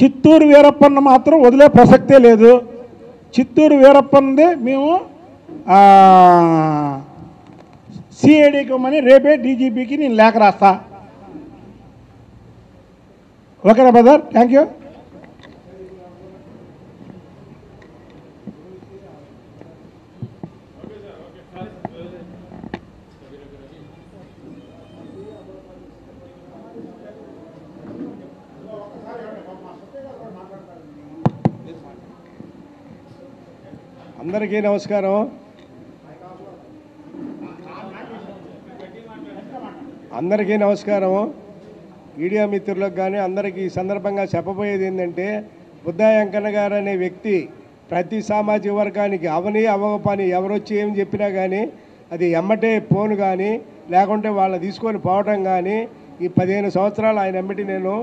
చిత్తూరు వీరప్పన్న మాత్రం వదిలే ప్రసక్తే లేదు చిత్తూరు వీరప్పన్నది మేము సిఐడికి ఇవ్వమని రేపే డీజీపీకి నేను లేఖ రాస్తా ఓకేనా బ్రదర్ థ్యాంక్ యూ అందరికీ నమస్కారం అందరికీ నమస్కారం మీడియా మిత్రులకు కానీ అందరికీ ఈ సందర్భంగా చెప్పబోయేది ఏంటంటే బుద్ధా వెంకన్న గారు అనే వ్యక్తి ప్రతి సామాజిక వర్గానికి అవని అవగపని ఎవరొచ్చి ఏం చెప్పినా కానీ అది ఎమ్మటే ఫోన్ కానీ లేకుంటే వాళ్ళని తీసుకొని పోవటం కానీ ఈ పదిహేను సంవత్సరాలు ఆయన ఎమ్మటి నేను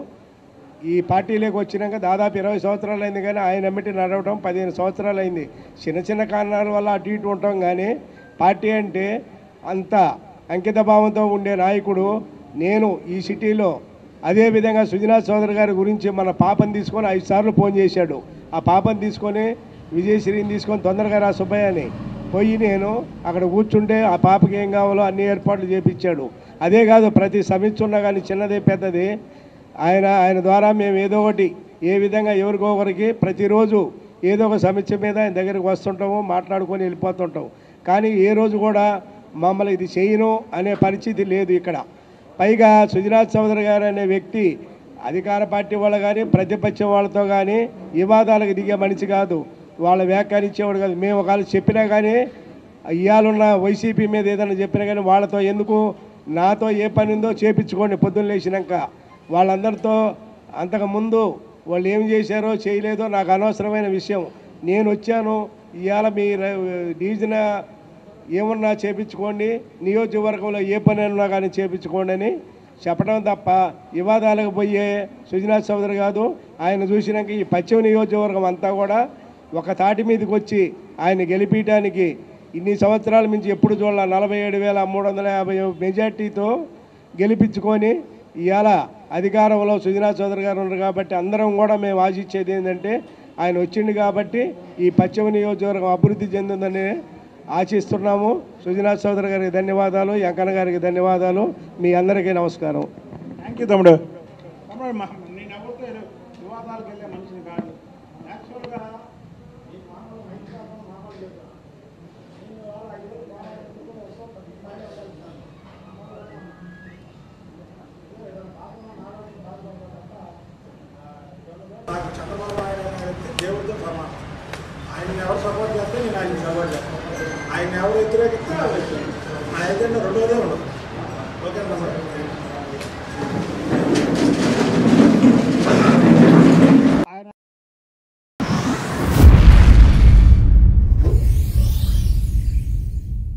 ఈ పార్టీలోకి వచ్చినాక దాదాపు ఇరవై సంవత్సరాలు అయింది కానీ ఆయన ఎమ్మటి నడవటం పదిహేను సంవత్సరాలు అయింది చిన్న చిన్న కారణాల వల్ల అటు ఇటు ఉంటాం కానీ పార్టీ అంటే అంత అంకిత భావంతో ఉండే నాయకుడు నేను ఈ సిటీలో అదేవిధంగా సుజనాథ్ చౌదరి గారి గురించి మన పాపని తీసుకొని ఐదు సార్లు ఫోన్ చేశాడు ఆ పాపని తీసుకొని విజయశ్రీని తీసుకొని తొందరగా రా సుబ్బయ్య అని పోయి నేను అక్కడ కూర్చుంటే ఆ పాపకి ఏం కావాలో అన్ని ఏర్పాట్లు చేపించాడు అదే కాదు ప్రతి సమీక్ష ఉన్నా కానీ చిన్నది పెద్దది ఆయన ఆయన ద్వారా మేము ఏదో ఒకటి ఏ విధంగా ఎవరికో ఒకరికి ప్రతిరోజు ఏదో ఒక సమస్య మీద ఆయన దగ్గరికి వస్తుంటాము మాట్లాడుకొని వెళ్ళిపోతుంటాం కానీ ఏ రోజు కూడా మమ్మల్ని ఇది చేయను అనే పరిస్థితి లేదు ఇక్కడ పైగా సుజనాథ్ చౌదరి గారు అనే వ్యక్తి అధికార పార్టీ వాళ్ళు కానీ ప్రతిపక్షం వాళ్ళతో కానీ వివాదాలకు దిగే మనిషి కాదు వాళ్ళ వ్యాఖ్యానించేవాడు కాదు మేము ఒకవేళ చెప్పినా కానీ ఇవాళున్న వైసీపీ మీద ఏదైనా చెప్పినా కానీ వాళ్ళతో ఎందుకు నాతో ఏ పని ఉందో చేపించుకోండి పొద్దున్న లేచినాక వాళ్ళందరితో అంతకుముందు వాళ్ళు ఏం చేశారో చేయలేదో నాకు అనవసరమైన విషయం నేను వచ్చాను ఇవాళ మీ ర- డివిజన్ ఏమన్నా చేపించుకోండి నియోజకవర్గంలో ఏ పని ఉన్నా కానీ చేపించుకోండి అని చెప్పడం తప్ప వివాదాలకు పోయే సుజనాథ్ చౌదరి కాదు ఆయన చూసినాక ఈ పశ్చిమ నియోజకవర్గం అంతా కూడా ఒక తాటి మీదకి వచ్చి ఆయన గెలిపించడానికి ఇన్ని సంవత్సరాల నుంచి ఎప్పుడు చూడాల నలభై ఏడు వేల మూడు వందల యాభై మెజార్టీతో గెలిపించుకొని ఇవాళ అధికారంలో సుజనాథ్ చౌదరి గారు ఉన్నారు కాబట్టి అందరం కూడా మేము ఆశించేది ఏంటంటే ఆయన వచ్చిండు కాబట్టి ఈ పశ్చిమ నియోజకవర్గం అభివృద్ధి చెందిందని ఆశిస్తున్నాము సుజనాథ్ చౌదరి గారికి ధన్యవాదాలు వెంకన్న గారికి ధన్యవాదాలు మీ అందరికీ నమస్కారం థ్యాంక్ యూ తమ్ముడు తమ్ముడు మా- నేను ఎవరితో వివాదాలకు వెళ్ళే మనిషిని కాదు యాక్చువల్గా ఈ మానవులు హైదరాబాద్ మానవులు చేశారు. నేను ఇవాళ ఐదు బాగా ఎత్తుకుని వస్తాం, పది బాగా వెళ్తాను. నాకు చంద్రబాబు నాయుడు అనే వ్యక్తి దేవుడితో సమానం ఆయన ఎవరు సపోర్ట్ చేస్తే నేను ఆయన సపోర్ట్ చేస్తాను ఆయన ఎవరు వ్యతిరేకిస్తే వాళ్ళు వ్యతిరేకిస్తారు. నా ఎజెండా రెండోదే ఉండదు ఓకే